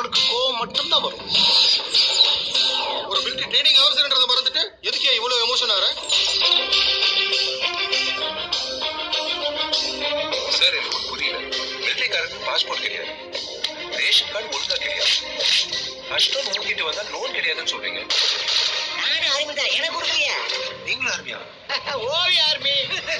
அவருக்கு கோவம் மட்டும்தான் வரும் ஒரு மிலிட்டரி ட்ரைனிங் ஆஃபீஸர்ன்றத மறந்துட்டு எதுக்கே இவ்வளவு எமோஷன் ஆற சார் எனக்கு ஒண்ணு புரியல மிலிட்டரிக்காரருக்கு பாஸ்போர்ட் கிடையாது ரேஷன் கார்டு ஒழுங்கா கிடையாது கஷ்டம் மூக்கிட்டு வந்தா லோன் கிடையாதுன்னு சொல்றீங்க நானும் ஆர்மி தான் எனக்கு கொடுக்கலையா நீங்களும் ஆர்மியா ஓவி ஆர்மி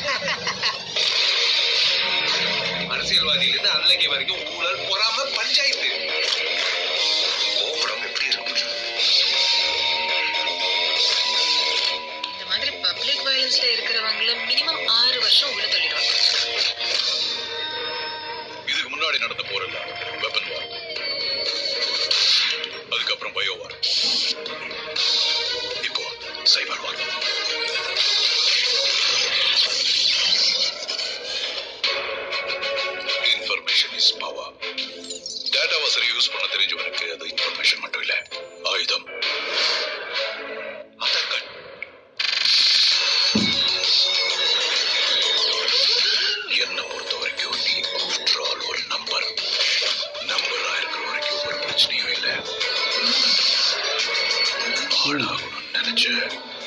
அரசியல்வாதியிலிருந்து அன்லகி வரைக்கும் ஊழல் பொறாம பஞ்சாயத்து கோபுரம் எப்படி இருக்க முடியும் இந்த மாதிரி பப்ளிக் வயலன்ஸ்ல இருக்கிறவங்கள மினிமம் ஆறு வருஷம் உள்ள தள்ளிடுவாங்க இதுக்கு முன்னாடி நடந்த போர் இல்ல வெப்பன் வார் அதுக்கப்புறம் பயோ வார் இப்போ cyber war information is power டேட்டாவை சரி யூஸ் பண்ண தெரிஞ்சவனுக்கு அது இன்ஃபர்மேஷன் மட்டும் இல்ல ஆயுதம் ஆதார் கார்டு என்னை பொறுத்த வரைக்கும் நீ ஆஃப்டர் ஆல் ஒரு நம்பர் நம்பரா இருக்கிற வரைக்கும் ஒரு பிரச்சனையும் இல்லை ஆளாகணும்னு நினைச்ச